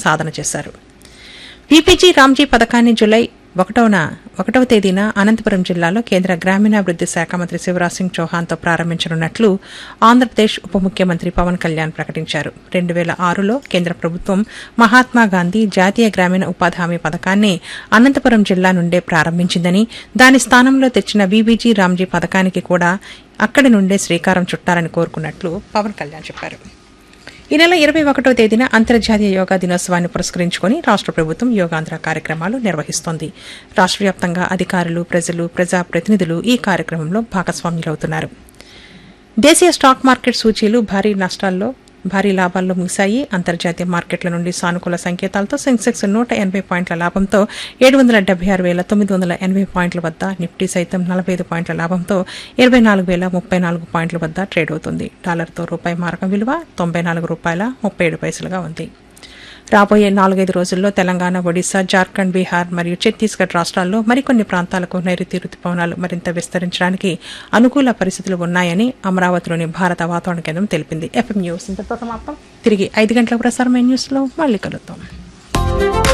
సాధన చేశారు పీపీజీ రామ్జీ పథకాన్ని జులై ఒకటవన ఒకటవ తేదీన అనంతపురం జిల్లాలో కేంద్ర గ్రామీణాభివృద్ది శాఖ మంత్రి శివరాజ్ సింగ్ చౌహాన్తో ప్రారంభించనున్నట్లు ఆంధ్రప్రదేశ్ ఉప ముఖ్యమంత్రి పవన్ కళ్యాణ్ ప్రకటించారు రెండు వేల ఆరులో కేంద్ర ప్రభుత్వం మహాత్మా గాంధీ జాతీయ గ్రామీణ ఉపాధి హామీ పథకాన్ని అనంతపురం జిల్లా నుండే ప్రారంభించిందని దాని స్థానంలో తెచ్చిన బీబీజీ రామ్జీ పథకానికి కూడా అక్కడి నుండే శ్రీకారం చుట్టాలని కోరుకున్నట్లు పవన్ కళ్యాణ్ చెప్పారు ఈ నెల ఇరవై ఒకటో తేదీన అంతర్జాతీయ యోగా దినోత్సవాన్ని పురస్కరించుకుని రాష్ట్ర ప్రభుత్వం యోగాంధ్ర కార్యక్రమాలు నిర్వహిస్తోంది రాష్ట్ర వ్యాప్తంగా అధికారులు ప్రజలు ప్రజాప్రతినిధులు ఈ కార్యక్రమంలో భాగస్వామ్యులవుతున్నారు దేశీయ స్టాక్ మార్కెట్ సూచీలు భారీ నష్టాల్లో భారీ లాభాల్లో ముగిశాయి అంతర్జాతీయ మార్కెట్ల నుండి సానుకూల సంకేతాలతో సెన్సెక్స్ నూట ఎనభై పాయింట్ల లాభంతో ఏడు వందల డెబ్బై ఆరు వేల తొమ్మిది వందల ఎనభై పాయింట్ల వద్ద నిఫ్టీ సైతం నలభై ఐదు పాయింట్ల లాభంతో ఇరవై నాలుగు వేల ముప్పై నాలుగు పాయింట్ల వద్ద ట్రేడ్ అవుతుంది డాలర్తో రూపాయి మారకం విలువ తొంభై నాలుగు రూపాయల ముప్పై ఏడు పైసలుగా ఉంది రాబోయే నాలుగైదు రోజుల్లో తెలంగాణ ఒడిశా జార్ఖండ్ బీహార్ మరియు ఛత్తీస్గఢ్ రాష్ట్రాల్లో మరికొన్ని ప్రాంతాలకు నైరుతి రుతుపవనాలు మరింత విస్తరించడానికి అనుకూల పరిస్థితులు ఉన్నాయని అమరావతిలోని భారత వాతావరణ కేంద్రం తెలిపింది ఎఫ్ఎం న్యూస్ ఇంతతో సమాప్తం తిరిగి ఐదు గంటల ప్రసారమైన న్యూస్లో మళ్ళీ కలుద్దాం